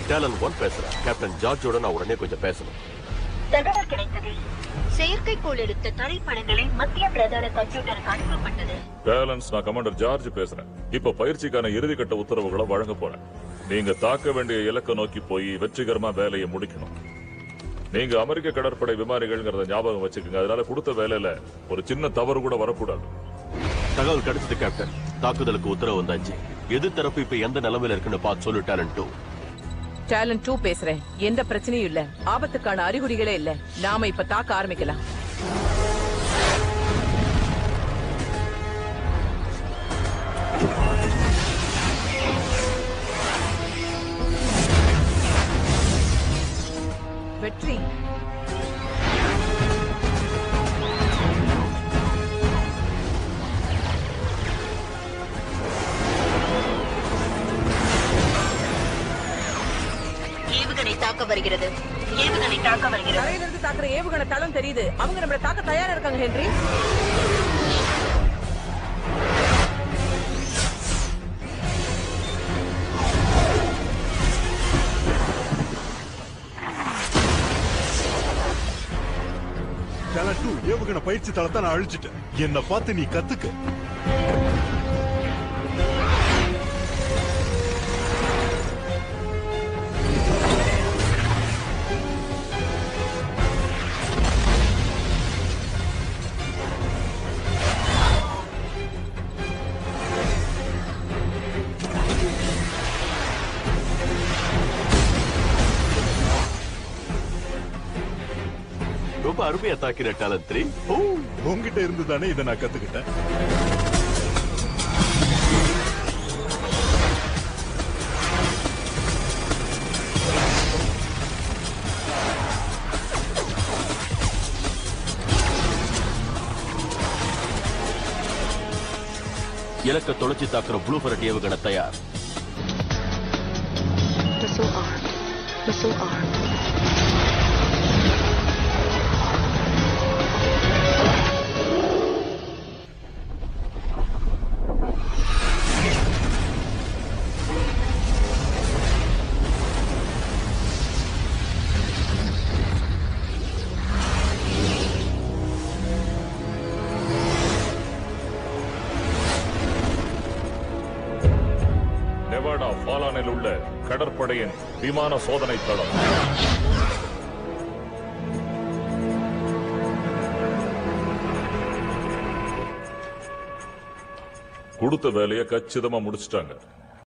டேலன் one பேசுறேன் captain ஜார்ஜோட நான் உடனே கொஞ்சம் பேசணும் தகவல் கிடைத்தது செயற்கைக்கோள் எடுத்த தரைப்படங்களை மத்திய பிரதான கம்ப்யூட்டருக்கு அனுப்பப்பட்டது பேலன்ஸ் நான் கமாண்டர் ஜார்ஜ் பேசுறேன் இப்ப பயிற்சிக்கான இறுதிக்கட்ட உத்தரவுகளை வழங்க போறேன் நீங்க தாக்க வேண்டிய இலக்கை நோக்கி போய் வெற்றிகரமா வேலையை முடிக்கணும் நீங்க அமெரிக்க கடற்படை விமானிகள்ங்கிறத ஞாபகம் வச்சுக்கோங்க அதனால கொடுத்த வேலையில ஒரு சின்ன தவறு கூட வரக்கூடாது தகவல் கிடைச்சது கேப்டன் தாக்குதலுக்கு உத்தரவு வந்தாச்சு எது தரப்பு இப்ப எந்த நிலைமையில இருக்குன்னு பார்த்து சொல்லு டேலன் டூ டேலண்ட் டூ பேசுறேன் எந்த பிரச்சனையும் இல்ல ஆபத்துக்கான அறிகுறிகளே இல்ல நாம இப்ப தாக்க ஆரம்பிக்கலாம் வெற்றி ஏவுகணை தாக்க வருகிறது ஏவுகணை தாக்க வருகிறது தரையில இருந்து தாக்குற ஏவுகணை தளம் தெரியுது அவங்க நம்மள தாக்க தயாரா இருக்காங்க ஹென்றி டேலண்ட் டூ ஏவுகணை பயிற்சி தளத்தை நான் அழிச்சிட்டேன் என்ன பார்த்து நீ கத்துக்க ரொம்ப அருமையா தாக்கிற டேலன் த்ரீ ஓ உங்ககிட்ட இருந்து தானே இதை நான் கத்துக்கிட்டேன் இலக்க தொலைச்சி தாக்குற ப்ளூ ஃபரட் ஏவுகணை தயார் Missile armed. Missile armed. Nevada ஃபாலானில் உள்ள கடற்படையின் விமான சோதனை தளம் கொடுத்த வேலையை கச்சிதமா முடிச்சிட்டாங்க